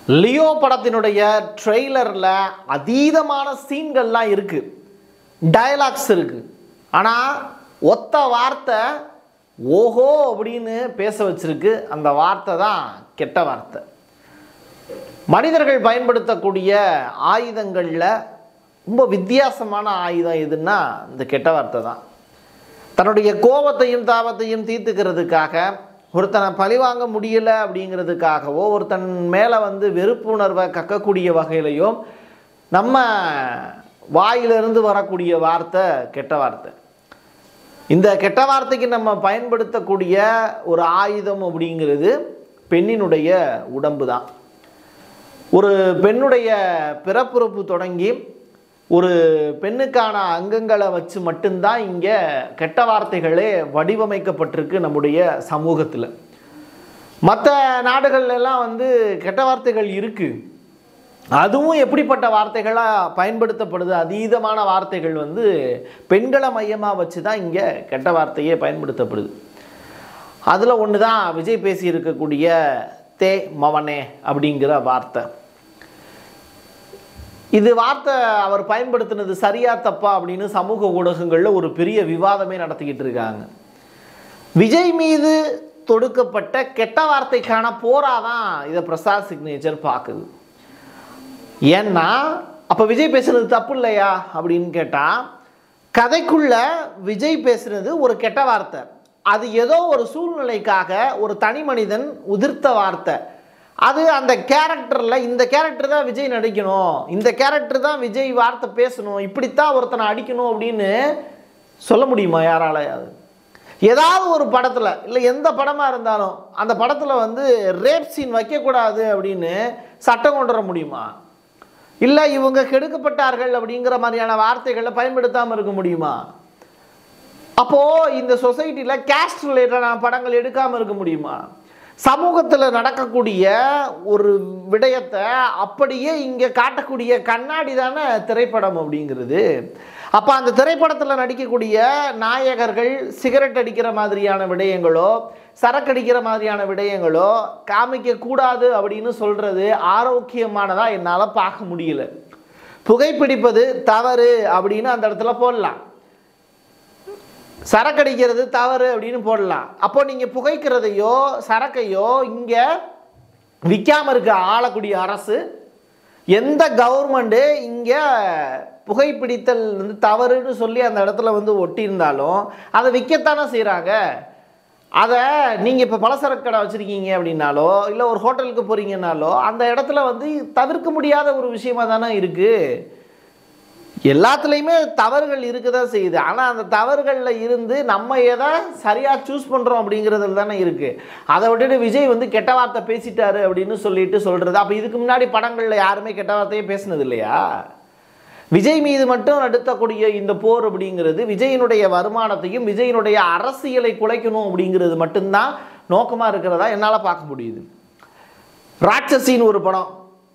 Leo படத்தினுடைய ட்ரெய்லரில் அதீதமான சீன்கள்லாம் இருக்குது டயலாக்ஸ் இருக்குது ஆனால் ஒத்த வார்த்தை ஓஹோ அப்படின்னு பேச வச்சிருக்கு அந்த வார்த்தை தான் கெட்ட வார்த்தை மனிதர்கள் பயன்படுத்தக்கூடிய ஆயுதங்களில் ரொம்ப வித்தியாசமான ஆயுதம் எதுன்னா இந்த கெட்ட வார்த்தை தான் தன்னுடைய கோபத்தையும் தாபத்தையும் தீர்த்துக்கிறதுக்காக ஒருத்தனை பழிவாங்க முடியல அப்படிங்கிறதுக்காகவோ ஒருத்தன் மேலே வந்து வெறுப்பு உணர்வை கக்கக்கூடிய வகையிலையோ நம்ம வாயிலிருந்து வரக்கூடிய வார்த்தை கெட்ட வார்த்தை இந்த கெட்ட வார்த்தைக்கு நம்ம பயன்படுத்தக்கூடிய ஒரு ஆயுதம் அப்படிங்கிறது பெண்ணினுடைய உடம்பு தான் ஒரு பெண்ணுடைய பிறப்புறுப்பு தொடங்கி ஒரு பெண்ணுக்கான அங்கங்களை வச்சு மட்டும்தான் இங்கே கெட்ட வார்த்தைகளே வடிவமைக்கப்பட்டிருக்கு நம்முடைய சமூகத்தில் மற்ற நாடுகள்ல எல்லாம் வந்து கெட்ட வார்த்தைகள் இருக்குது அதுவும் எப்படிப்பட்ட வார்த்தைகளாக பயன்படுத்தப்படுது அதீதமான வார்த்தைகள் வந்து பெண்களை மையமாக வச்சு தான் இங்கே கெட்ட வார்த்தையே பயன்படுத்தப்படுது அதில் ஒன்று தான் விஜய் பேசி இருக்கக்கூடிய தே மவனே அப்படிங்கிற வார்த்தை இது வார்த்தை அவர் பயன்படுத்தினது சரியா தப்பா அப்படின்னு சமூக ஊடகங்களில் ஒரு பெரிய விவாதமே நடத்திக்கிட்டு இருக்காங்க விஜய் மீது தொடுக்கப்பட்ட கெட்ட வார்த்தைக்கான போராதான் இதை பிரசாத் சிக்னேச்சர் பார்க்குது ஏன்னா அப்போ விஜய் பேசுனது தப்பு இல்லையா அப்படின்னு கேட்டால் கதைக்குள்ள விஜய் பேசுனது ஒரு கெட்ட வார்த்தை அது ஏதோ ஒரு சூழ்நிலைக்காக ஒரு தனி மனிதன் உதிர்த்த வார்த்தை அது அந்த கேரக்டரில் இந்த கேரக்டர் தான் விஜய் நடிக்கணும் இந்த கேரக்டர் தான் விஜய் வார்த்தை பேசணும் இப்படித்தான் ஒருத்தனை அடிக்கணும் அப்படின்னு சொல்ல முடியுமா யாராலையாவது ஏதாவது ஒரு படத்தில் இல்லை எந்த படமாக இருந்தாலும் அந்த படத்தில் வந்து ரேப் சீன் வைக்கக்கூடாது அப்படின்னு சட்டம் கொண்டு வர முடியுமா இல்லை இவங்க கெடுக்கப்பட்டார்கள் அப்படிங்கிற மாதிரியான வார்த்தைகளை பயன்படுத்தாமல் இருக்க முடியுமா அப்போது இந்த சொசைட்டியில் கேஸ்ட் ரிலேட்டடான படங்கள் எடுக்காமல் இருக்க முடியுமா சமூகத்தில் நடக்கக்கூடிய ஒரு விடயத்தை அப்படியே இங்கே காட்டக்கூடிய கண்ணாடி தானே திரைப்படம் அப்படிங்கிறது அப்போ அந்த திரைப்படத்தில் நடிக்கக்கூடிய நாயகர்கள் சிகரெட் அடிக்கிற மாதிரியான விடயங்களோ சரக்கு அடிக்கிற மாதிரியான விடயங்களோ காமிக்க கூடாது அப்படின்னு சொல்கிறது ஆரோக்கியமானதாக என்னால் பார்க்க முடியல புகைப்பிடிப்பது தவறு அப்படின்னு அந்த இடத்துல போடலாம் சரக்கடிக்கிறது தவறு அப்படின்னு போடலாம் அப்போ நீங்கள் புகைக்கிறதையோ சரக்கையோ இங்கே விற்காம இருக்க ஆளக்கூடிய அரசு எந்த கவர்மெண்ட்டு இங்கே புகைப்பிடித்தல் வந்து தவறுன்னு சொல்லி அந்த இடத்துல வந்து ஒட்டியிருந்தாலும் அதை விற்கத்தானே செய்கிறாங்க அதை நீங்கள் இப்போ பலசரக்கு கடை வச்சுருக்கீங்க அப்படின்னாலோ இல்லை ஒரு ஹோட்டலுக்கு போகிறீங்கன்னாலோ அந்த இடத்துல வந்து தவிர்க்க முடியாத ஒரு விஷயமா தானே இருக்குது எல்லாத்துலேயுமே தவறுகள் இருக்க தான் செய்யுது ஆனால் அந்த தவறுகளில் இருந்து நம்ம எதை சரியாக சூஸ் பண்ணுறோம் அப்படிங்கிறதுல தானே இருக்குது அதை விட்டுட்டு விஜய் வந்து கெட்ட வார்த்தை பேசிட்டாரு அப்படின்னு சொல்லிட்டு சொல்கிறது அப்போ இதுக்கு முன்னாடி படங்களில் யாருமே கெட்ட வார்த்தையே பேசினது இல்லையா விஜய் மீது மட்டும் நடத்தக்கூடிய இந்த போர் அப்படிங்கிறது விஜயினுடைய வருமானத்தையும் விஜயினுடைய அரசியலை குலைக்கணும் அப்படிங்கிறது மட்டும்தான் நோக்கமாக இருக்கிறதா என்னால் பார்க்க முடியுது ராட்சசின்னு ஒரு படம்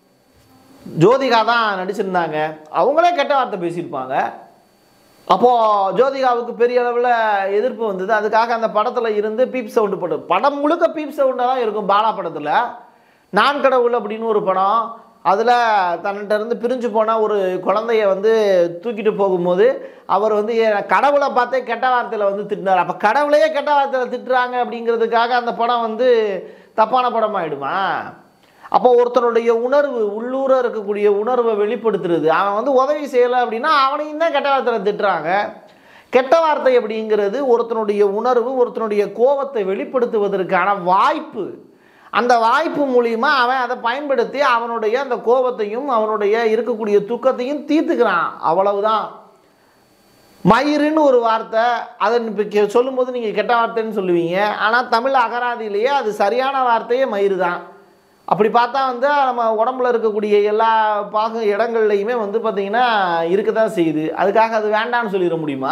ஜோதிகா தான் நடிச்சிருந்தாங்க அவங்களே கெட்ட வார்த்தை பேசியிருப்பாங்க அப்போது ஜோதிகாவுக்கு பெரிய அளவில் எதிர்ப்பு வந்தது அதுக்காக அந்த படத்தில் இருந்து பீப் சவுண்டு போட்டு படம் முழுக்க பீப் சவுண்டாக தான் இருக்கும் பாலா படத்தில் நான் கடவுள் அப்படின்னு ஒரு படம் அதில் தன்னிட்ட இருந்து பிரிஞ்சு போன ஒரு குழந்தைய வந்து தூக்கிட்டு போகும்போது அவர் வந்து ஏ- கடவுளை பார்த்தே கெட்ட வார்த்தையில் வந்து திட்டினார் அப்போ கடவுளையே கெட்ட வார்த்தையில் திட்டுறாங்க அப்படிங்கிறதுக்காக அந்த படம் வந்து தப்பான படம் ஆயிடுமா அப்போ ஒருத்தனுடைய உணர்வு உள்ளூர இருக்கக்கூடிய உணர்வை வெளிப்படுத்துறது அவன் வந்து உதவி செய்யலை அப்படின்னா அவனையும் தான் கெட்ட வார்த்தையில் திட்டுறாங்க கெட்ட வார்த்தை அப்படிங்கிறது ஒருத்தனுடைய உணர்வு ஒருத்தனுடைய கோபத்தை வெளிப்படுத்துவதற்கான வாய்ப்பு அந்த வாய்ப்பு மூலியமா அவன் அதை பயன்படுத்தி அவனுடைய அந்த கோபத்தையும் அவனுடைய இருக்கக்கூடிய துக்கத்தையும் தீர்த்துக்கிறான் அவ்வளவுதான் மயிருன்னு ஒரு வார்த்தை அதை இப்போ கே- சொல்லும்போது நீங்கள் கெட்ட வார்த்தைன்னு சொல்லுவீங்க ஆனால் தமிழ் அகராதியிலேயே அது சரியான வார்த்தையே மயிறு தான் அப்படி பார்த்தா வந்து நம்ம உடம்புல இருக்கக்கூடிய எல்லா பாக இடங்கள்லையுமே வந்து பார்த்திங்கன்னா இருக்க தான் செய்யுது அதுக்காக அது வேண்டான்னு சொல்லிட முடியுமா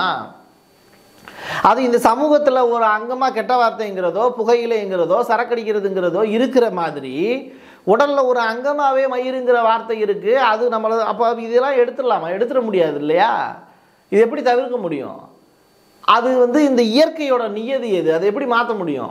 அது இந்த சமூகத்தில் ஒரு அங்கமாக கெட்ட வார்த்தைங்கிறதோ புகையிலைங்கிறதோ சரக்கடிக்கிறதுங்கிறதோ இருக்கிற மாதிரி உடலில் ஒரு அங்கமாகவே மயிருங்கிற வார்த்தை இருக்குது அது நம்மளை அப்போ இதெல்லாம் எடுத்துடலாமா எடுத்துட முடியாது இல்லையா இது எப்படி தவிர்க்க முடியும் அது வந்து இந்த இயற்கையோட நியதி எது அதை எப்படி மாற்ற முடியும்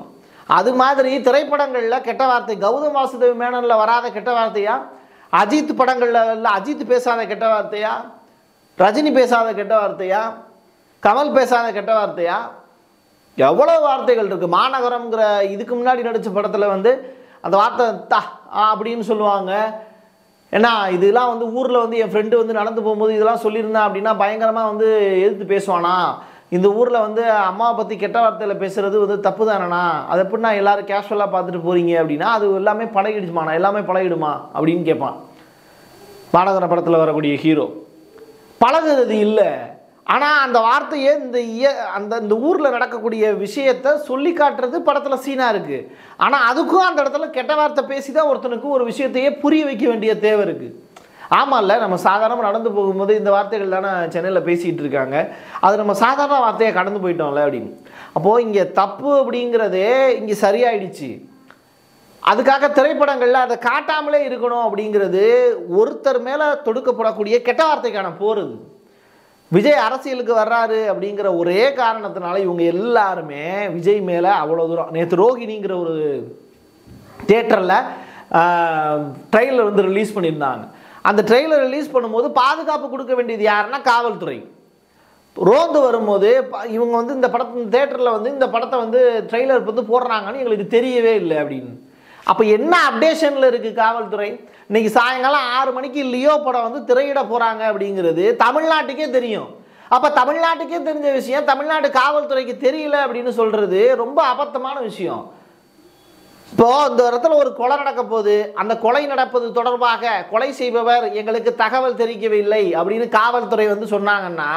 அது மாதிரி திரைப்படங்களில் கெட்ட வார்த்தை கௌதம் வாசுதேவ் மேனனில் வராத கெட்ட வார்த்தையா அஜித் படங்களில் இல்லை அஜித் பேசாத கெட்ட வார்த்தையா ரஜினி பேசாத கெட்ட வார்த்தையா கமல் பேசாத கெட்ட வார்த்தையா எவ்வளோ வார்த்தைகள் இருக்குது மாநகரம்ங்கிற இதுக்கு முன்னாடி நடித்த படத்தில் வந்து அந்த வார்த்தை தா ஆ அப்படின்னு சொல்லுவாங்க ஏன்னா இதெல்லாம் வந்து ஊரில் வந்து என் ஃப்ரெண்டு வந்து நடந்து போகும்போது இதெல்லாம் சொல்லியிருந்தேன் அப்படின்னா பயங்கரமாக வந்து எதிர்த்து பேசுவானா இந்த ஊரில் வந்து அம்மாவை பற்றி கெட்ட வார்த்தையில் பேசுகிறது வந்து தப்பு தானேண்ணா அது எப்படின்னா எல்லாரும் கேஷுவலாக பார்த்துட்டு போகிறீங்க அப்படின்னா அது எல்லாமே பழகிடுச்சுமாண்ணா எல்லாமே பழகிடுமா அப்படின்னு கேட்பான் மாநகர படத்தில் வரக்கூடிய ஹீரோ பழகுறது இல்லை ஆனால் அந்த வார்த்தையை இந்த இய அந்த இந்த ஊரில் நடக்கக்கூடிய விஷயத்தை சொல்லி காட்டுறது படத்தில் சீனாக இருக்குது ஆனால் அதுக்கும் அந்த இடத்துல கெட்ட வார்த்தை பேசி தான் ஒருத்தனுக்கு ஒரு விஷயத்தையே புரிய வைக்க வேண்டிய தேவை இருக்குது ஆமாம்ல நம்ம சாதாரணமாக நடந்து போகும்போது இந்த வார்த்தைகள் தானே சென்னையில் பேசிகிட்டு இருக்காங்க அது நம்ம சாதாரண வார்த்தையை கடந்து போயிட்டோம்ல அப்படின்னு அப்போது இங்கே தப்பு அப்படிங்கிறதே இங்கே சரியாயிடுச்சு அதுக்காக திரைப்படங்களில் அதை காட்டாமலே இருக்கணும் அப்படிங்கிறது ஒருத்தர் மேலே தொடுக்கப்படக்கூடிய கெட்ட வார்த்தைக்கான போர் இது விஜய் அரசியலுக்கு வர்றாரு அப்படிங்கிற ஒரே காரணத்தினால இவங்க எல்லாருமே விஜய் மேலே அவ்வளோ தூரம் நேற்று ரோகிணிங்கிற ஒரு தேட்டரில் ட்ரெயிலர் வந்து ரிலீஸ் பண்ணியிருந்தாங்க அந்த ட்ரெய்லர் ரிலீஸ் பண்ணும்போது பாதுகாப்பு கொடுக்க வேண்டியது யாருன்னா காவல்துறை ரோந்து வரும்போது ப- இவங்க வந்து இந்த படத்து தேட்டரில் வந்து இந்த படத்தை வந்து ட்ரெய்லர் வந்து போடுறாங்கன்னு எங்களுக்கு தெரியவே இல்லை அப்படின்னு அப்போ என்ன அப்டேஷனில் இருக்குது காவல்துறை இன்னைக்கு சாயங்காலம் ஆறு மணிக்கு லியோ படம் வந்து திரையிட போகிறாங்க அப்படிங்கிறது தமிழ்நாட்டுக்கே தெரியும் அப்போ தமிழ்நாட்டுக்கே தெரிஞ்ச விஷயம் தமிழ்நாடு காவல்துறைக்கு தெரியல அப்படின்னு சொல்கிறது ரொம்ப அபத்தமான விஷயம் இப்போ இந்த இடத்துல ஒரு கொலை நடக்க போகுது அந்த கொலை நடப்பது தொடர்பாக கொலை செய்பவர் எங்களுக்கு தகவல் தெரிவிக்கவில்லை அப்படின்னு காவல்துறை வந்து சொன்னாங்கன்னா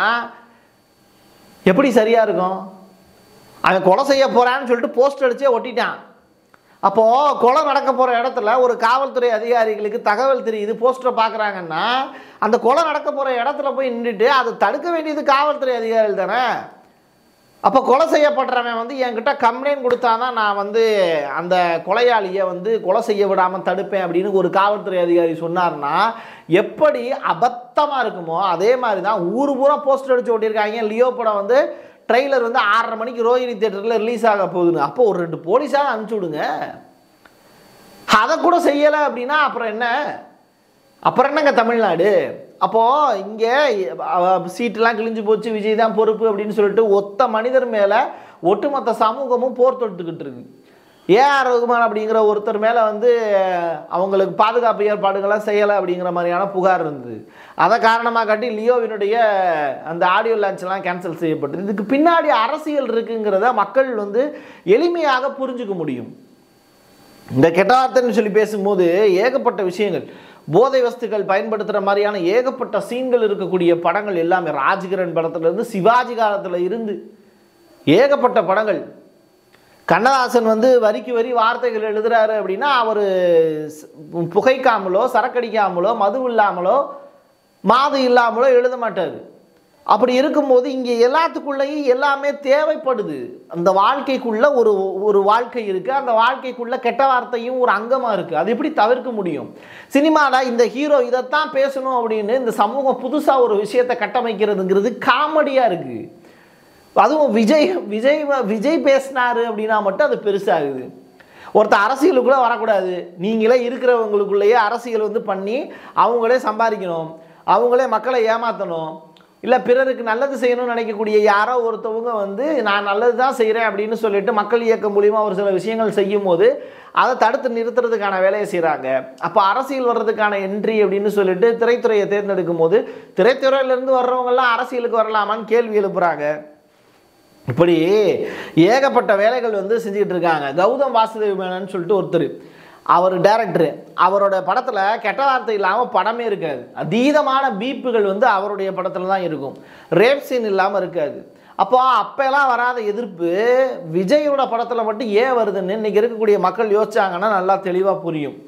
எப்படி சரியா இருக்கும் அவன் கொலை செய்ய போறான்னு சொல்லிட்டு போஸ்ட் அடிச்சே ஒட்டிட்டான் அப்போ கொலை நடக்க போற இடத்துல ஒரு காவல்துறை அதிகாரிகளுக்கு தகவல் தெரியுது போஸ்டரை பார்க்குறாங்கன்னா அந்த கொலை நடக்க போற இடத்துல போய் நின்றுட்டு அதை தடுக்க வேண்டியது காவல்துறை அதிகாரிகள் தானே அப்போ கொலை செய்யப்படுறவன் வந்து என்கிட்ட கம்ப்ளைண்ட் கொடுத்தாதான் நான் வந்து அந்த கொலையாளியை வந்து கொலை செய்ய விடாமல் தடுப்பேன் அப்படின்னு ஒரு காவல்துறை அதிகாரி சொன்னார்னா எப்படி அபத்தமாக இருக்குமோ அதே மாதிரி தான் ஊர் பூரா போஸ்டர் அடிச்சு ஓட்டியிருக்காங்க லியோ படம் வந்து ட்ரெய்லர் வந்து ஆறரை மணிக்கு ரோஹிணி தேட்டரில் ரிலீஸ் ஆக போகுதுன்னு அப்போ ஒரு ரெண்டு போலீஸாக அனுப்பிச்சி விடுங்க அதை கூட செய்யலை அப்படின்னா அப்புறம் என்ன அப்புறம் என்னங்க தமிழ்நாடு அப்போது இங்கே சீட்டெல்லாம் கிழிஞ்சு போச்சு விஜய் தான் பொறுப்பு அப்படின்னு சொல்லிட்டு ஒத்த மனிதர் மேலே ஒட்டுமொத்த சமூகமும் போர் தொட்டுக்கிட்டு இருக்கு ஏஆர் ரகுமான் அப்படிங்கிற ஒருத்தர் மேலே வந்து அவங்களுக்கு பாதுகாப்பு ஏற்பாடுகள்லாம் செய்யலை அப்படிங்கிற மாதிரியான புகார் இருந்தது அதை காரணமாக காட்டி லியோவினுடைய அந்த ஆடியோ லான்ச்லாம் கேன்சல் செய்யப்பட்டது இதுக்கு பின்னாடி அரசியல் இருக்குங்கிறத மக்கள் வந்து எளிமையாக புரிஞ்சுக்க முடியும் இந்த கெட்ட வார்த்தைன்னு சொல்லி பேசும்போது ஏகப்பட்ட விஷயங்கள் போதை வஸ்துக்கள் பயன்படுத்துகிற மாதிரியான ஏகப்பட்ட சீன்கள் இருக்கக்கூடிய படங்கள் எல்லாமே ராஜ்கிரண் படத்துல இருந்து சிவாஜி காலத்தில் இருந்து ஏகப்பட்ட படங்கள் கண்ணதாசன் வந்து வரிக்கு வரி வார்த்தைகள் எழுதுறாரு அப்படின்னா அவர் புகைக்காமலோ சரக்கடிக்காமலோ மது இல்லாமலோ மாது இல்லாமலோ எழுத மாட்டார் அப்படி இருக்கும்போது இங்கே எல்லாத்துக்குள்ளேயும் எல்லாமே தேவைப்படுது அந்த வாழ்க்கைக்குள்ள ஒரு ஒரு வாழ்க்கை இருக்குது அந்த வாழ்க்கைக்குள்ள கெட்ட வார்த்தையும் ஒரு அங்கமாக இருக்குது அது எப்படி தவிர்க்க முடியும் சினிமாவில் இந்த ஹீரோ இதைத்தான் பேசணும் அப்படின்னு இந்த சமூகம் புதுசாக ஒரு விஷயத்தை கட்டமைக்கிறதுங்கிறது காமெடியாக இருக்குது அதுவும் விஜய் விஜய் வ- விஜய் பேசினாரு அப்படின்னா மட்டும் அது பெருசாகுது ஒருத்தர் அரசியலுக்குள்ளே வரக்கூடாது நீங்களே இருக்கிறவங்களுக்குள்ளேயே அரசியல் வந்து பண்ணி அவங்களே சம்பாதிக்கணும் அவங்களே மக்களை ஏமாற்றணும் இல்லை பிறருக்கு நல்லது செய்யணும்னு நினைக்கக்கூடிய யாரோ ஒருத்தவங்க வந்து நான் நல்லது தான் செய்கிறேன் அப்படின்னு சொல்லிட்டு மக்கள் இயக்கம் மூலிமா ஒரு சில விஷயங்கள் செய்யும் போது அதை தடுத்து நிறுத்துறதுக்கான வேலையை செய்கிறாங்க அப்போ அரசியல் வர்றதுக்கான என்ட்ரி அப்படின்னு சொல்லிட்டு திரைத்துறையை தேர்ந்தெடுக்கும் போது திரைத்துறையிலேருந்து வர்றவங்கெல்லாம் அரசியலுக்கு வரலாமான்னு கேள்வி எழுப்புறாங்க இப்படி ஏகப்பட்ட வேலைகள் வந்து செஞ்சுக்கிட்டு இருக்காங்க கௌதம் வாசுதேவ் மேனன் சொல்லிட்டு ஒருத்தர் அவர் டைரக்டரு அவரோட படத்தில் கெட்ட வார்த்தை இல்லாமல் படமே இருக்காது அதீதமான பீப்புகள் வந்து அவருடைய படத்தில் தான் இருக்கும் ரேப் சீன் இல்லாமல் இருக்காது அப்போ அப்போல்லாம் வராத எதிர்ப்பு விஜயோட படத்தில் மட்டும் ஏன் வருதுன்னு இன்றைக்கி இருக்கக்கூடிய மக்கள் யோசிச்சாங்கன்னா நல்லா தெளிவாக புரியும்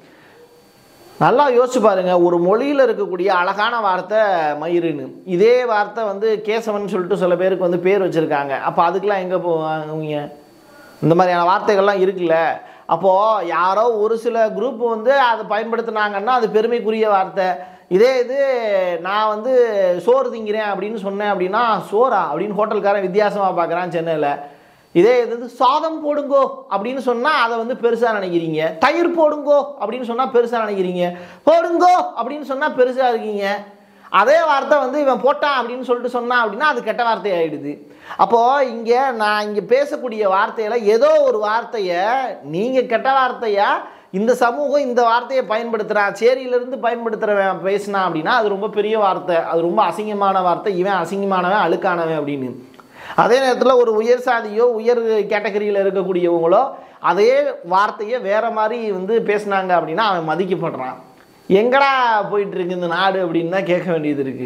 நல்லா யோசிச்சு பாருங்க ஒரு மொழியில் இருக்கக்கூடிய அழகான வார்த்தை மயிருன்னு இதே வார்த்தை வந்து கேசவன் சொல்லிட்டு சில பேருக்கு வந்து பேர் வச்சுருக்காங்க அப்போ அதுக்கெலாம் எங்கே போவாங்க இந்த மாதிரியான வார்த்தைகள்லாம் இருக்குல்ல அப்போது யாரோ ஒரு சில குரூப் வந்து அதை பயன்படுத்துனாங்கன்னா அது பெருமைக்குரிய வார்த்தை இதே இது நான் வந்து சோறு திங்கிறேன் அப்படின்னு சொன்னேன் அப்படின்னா சோறா அப்படின்னு ஹோட்டல்காரன் வித்தியாசமாக பார்க்குறான் சென்னையில் இதே இது வந்து சாதம் போடுங்கோ அப்படின்னு சொன்னால் அதை வந்து பெருசாக நினைக்கிறீங்க தயிர் போடுங்கோ அப்படின்னு சொன்னால் பெருசாக நினைக்கிறீங்க போடுங்கோ அப்படின்னு சொன்னால் பெருசாக இருக்கீங்க அதே வார்த்தை வந்து இவன் போட்டான் அப்படின்னு சொல்லிட்டு சொன்னான் அப்படின்னா அது கெட்ட வார்த்தை ஆயிடுது அப்போது இங்கே நான் இங்கே பேசக்கூடிய வார்த்தையில் ஏதோ ஒரு வார்த்தையை நீங்கள் கெட்ட வார்த்தையா இந்த சமூகம் இந்த வார்த்தையை பயன்படுத்துகிறான் சேரியிலிருந்து பயன்படுத்துகிறவன் பேசினான் அப்படின்னா அது ரொம்ப பெரிய வார்த்தை அது ரொம்ப அசிங்கமான வார்த்தை இவன் அசிங்கமானவன் அழுக்கானவன் அப்படின்னு அதே நேரத்தில் ஒரு உயர் சாதியோ உயர் கேட்டகரியில் இருக்கக்கூடியவங்களோ அதே வார்த்தையை வேற மாதிரி வந்து பேசுனாங்க அப்படின்னா அவன் மதிக்கப்படுறான் எங்கடா போயிட்டு இருக்கு இந்த நாடு அப்படின்னு தான் கேட்க வேண்டியது இருக்கு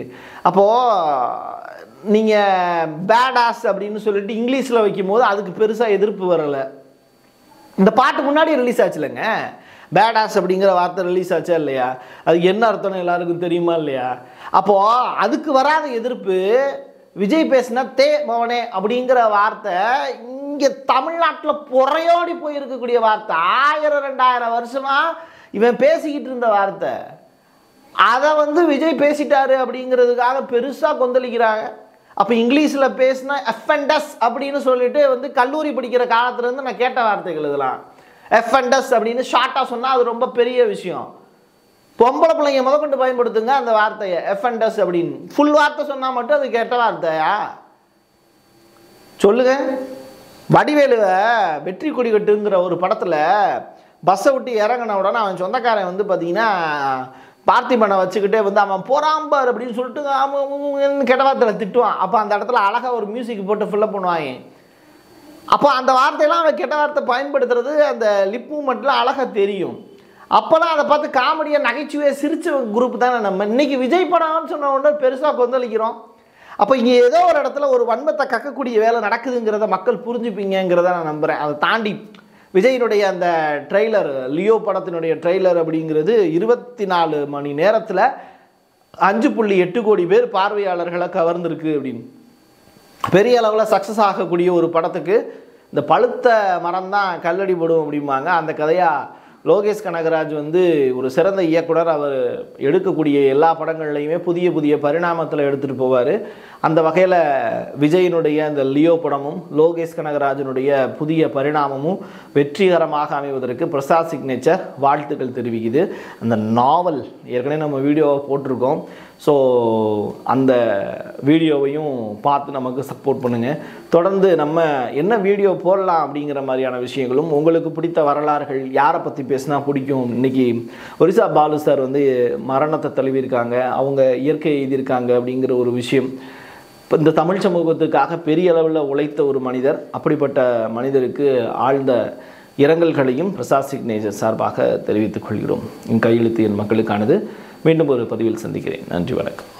அப்போது நீங்கள் பேடாஸ் அப்படின்னு சொல்லிட்டு இங்கிலீஷில் வைக்கும் போது அதுக்கு பெருசாக எதிர்ப்பு வரலை இந்த பாட்டு முன்னாடி ரிலீஸ் ஆச்சுலங்க பேடாஸ் அப்படிங்கிற வார்த்தை ரிலீஸ் ஆச்சா இல்லையா அது என்ன அர்த்தம்னு எல்லாருக்கும் தெரியுமா இல்லையா அப்போ அதுக்கு வராத எதிர்ப்பு விஜய் பேசின தே மோனே அப்படிங்கிற வார்த்தை இங்கே தமிழ்நாட்டில் புறையோடி போயிருக்கக்கூடிய வார்த்தை ஆயிரம் ரெண்டாயிரம் வருஷமா இவன் பேசிக்கிட்டு இருந்த வார்த்தை அதை வந்து விஜய் பேசிட்டாரு அப்படிங்கிறதுக்காக பெருசாக கொந்தளிக்கிறாங்க அப்போ இங்கிலீஷில் பேசினா எஃப்என்டஸ் அப்படின்னு சொல்லிட்டு வந்து கல்லூரி படிக்கிற காலத்துலேருந்து நான் கேட்ட வார்த்தைகள் இதெல்லாம் எஃப்என்டஸ் அப்படின்னு ஷார்ட்டாக சொன்னால் அது ரொம்ப பெரிய விஷயம் பொம்பளை பிள்ளைங்க முதற்கொண்டு பயன்படுத்துங்க அந்த வார்த்தையை எஃப்என்டஸ் அப்படின்னு ஃபுல் வார்த்தை சொன்னால் மட்டும் அது கெட்ட வார்த்தையா சொல்லுங்க வடிவேலுவ வெற்றி கொடி கட்டுங்கிற ஒரு படத்தில் பஸ்ஸை விட்டு இறங்கின உடனே அவன் சொந்தக்காரன் வந்து பார்த்தீங்கன்னா பார்த்திபனை வச்சுக்கிட்டே வந்து அவன் போறாம்பார் அப்படின்னு சொல்லிட்டு அவன் கெட்ட வார்த்தையில் திட்டுவான் அப்போ அந்த இடத்துல அழகாக ஒரு மியூசிக் போட்டு ஃபில்லப் பண்ணுவாங்க அப்போ அந்த வார்த்தையெல்லாம் அவன் கெட்ட வார்த்தை பயன்படுத்துறது அந்த லிப் மூமெண்ட்டில் அழகாக தெரியும் அப்போல்லாம் அதை பார்த்து காமெடியாக நகைச்சுவையாக சிரிச்ச குரூப் தானே நம்ம இன்னைக்கு விஜய் படம்னு சொன்ன உடனே பெருசாக கொந்தளிக்கிறோம் அப்போ இங்கே ஏதோ ஒரு இடத்துல ஒரு வன்மத்தை கக்கக்கூடிய வேலை நடக்குதுங்கிறத மக்கள் புரிஞ்சுப்பீங்கிறத நான் நம்புகிறேன் அதை தாண்டி விஜயினுடைய அந்த ட்ரெய்லர் லியோ படத்தினுடைய ட்ரெய்லர் அப்படிங்கிறது இருபத்தி நாலு மணி நேரத்தில் அஞ்சு புள்ளி எட்டு கோடி பேர் பார்வையாளர்களை கவர்ந்திருக்கு அப்படின்னு பெரிய அளவில் சக்ஸஸ் ஆகக்கூடிய ஒரு படத்துக்கு இந்த பழுத்த மரம் தான் கல்லடி போடும் அப்படிம்பாங்க அந்த கதையாக லோகேஷ் கனகராஜ் வந்து ஒரு சிறந்த இயக்குனர் அவர் எடுக்கக்கூடிய எல்லா படங்கள்லையுமே புதிய புதிய பரிணாமத்தில் எடுத்துகிட்டு போவார் அந்த வகையில் விஜயினுடைய அந்த லியோ படமும் லோகேஷ் கனகராஜனுடைய புதிய பரிணாமமும் வெற்றிகரமாக அமைவதற்கு பிரசாத் சிக்னேச்சர் வாழ்த்துக்கள் தெரிவிக்குது அந்த நாவல் ஏற்கனவே நம்ம வீடியோவை போட்டிருக்கோம் ஸோ அந்த வீடியோவையும் பார்த்து நமக்கு சப்போர்ட் பண்ணுங்கள் தொடர்ந்து நம்ம என்ன வீடியோ போடலாம் அப்படிங்கிற மாதிரியான விஷயங்களும் உங்களுக்கு பிடித்த வரலாறுகள் யாரை பற்றி பேசினா பிடிக்கும் இன்னைக்கு ஒரிசா பாலு சார் வந்து மரணத்தை தழுவியிருக்காங்க அவங்க இயற்கை எழுதியிருக்காங்க அப்படிங்கிற ஒரு விஷயம் இப்போ இந்த தமிழ் சமூகத்துக்காக பெரிய அளவில் உழைத்த ஒரு மனிதர் அப்படிப்பட்ட மனிதருக்கு ஆழ்ந்த இரங்கல்களையும் பிரசாத் சிக்னேச்சர் சார்பாக தெரிவித்துக் கொள்கிறோம் என் கையெழுத்து என் மக்களுக்கானது மீண்டும் ஒரு பதிவில் சந்திக்கிறேன் நன்றி வணக்கம்